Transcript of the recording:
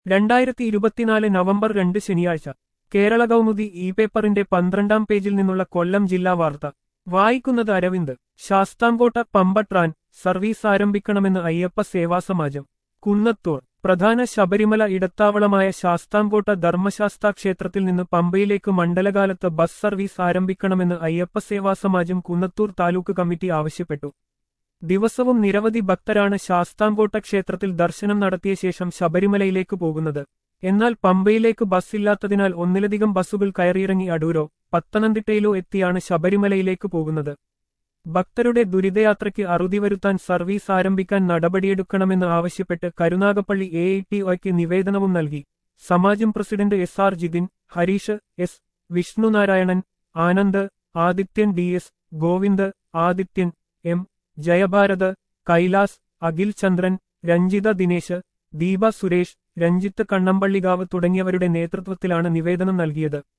രണ്ടായിരത്തി ഇരുപത്തിനാല് നവംബർ രണ്ട് ശനിയാഴ്ച കേരള കൗമുദി ഇ പേപ്പറിന്റെ പന്ത്രണ്ടാം പേജിൽ നിന്നുള്ള കൊല്ലം ജില്ലാ വാർത്ത വായിക്കുന്നത് അരവിന്ദ് ശാസ്താംകോട്ട പമ്പട്രാൻ സർവീസ് ആരംഭിക്കണമെന്ന് അയ്യപ്പ സേവാസമാജം കുന്നത്തൂർ പ്രധാന ശബരിമല ഇടത്താവളമായ ശാസ്താംകോട്ട ധർമ്മശാസ്താ ക്ഷേത്രത്തിൽ നിന്ന് പമ്പയിലേക്ക് മണ്ഡലകാലത്ത് ബസ് സർവീസ് ആരംഭിക്കണമെന്ന് അയ്യപ്പ സേവാസമാജം കുന്നത്തൂർ താലൂക്ക് കമ്മിറ്റി ആവശ്യപ്പെട്ടു ദിവസവും നിരവധി ഭക്തരാണ് ശാസ്താംകോട്ട ക്ഷേത്രത്തിൽ ദർശനം നടത്തിയ ശേഷം ശബരിമലയിലേക്ക് പോകുന്നത് എന്നാൽ പമ്പയിലേക്ക് ബസ്സില്ലാത്തതിനാൽ ഒന്നിലധികം ബസ്സുകൾ കയറിയിറങ്ങി അടൂരോ പത്തനംതിട്ടയിലോ എത്തിയാണ് ശബരിമലയിലേക്ക് പോകുന്നത് ഭക്തരുടെ ദുരിതയാത്രയ്ക്ക് അറുതി വരുത്താൻ സർവീസ് ആരംഭിക്കാൻ നടപടിയെടുക്കണമെന്ന് ആവശ്യപ്പെട്ട് കരുനാഗപ്പള്ളി എ ഐ ടി ഒയ്ക്ക് നിവേദനവും നൽകി സമാജം president S R Jithin Harish S Vishnunarayanan Anand Adithyan D S Govind Adithyan M Jayabharath Kailas Akhil Chandran Ranjitha Dinesh Deepa Suresh Ranjith Kannampallikavu തുടങ്ങിയവരുടെ നേതൃത്വത്തിലാണ് നിവേദനം നൽകിയത്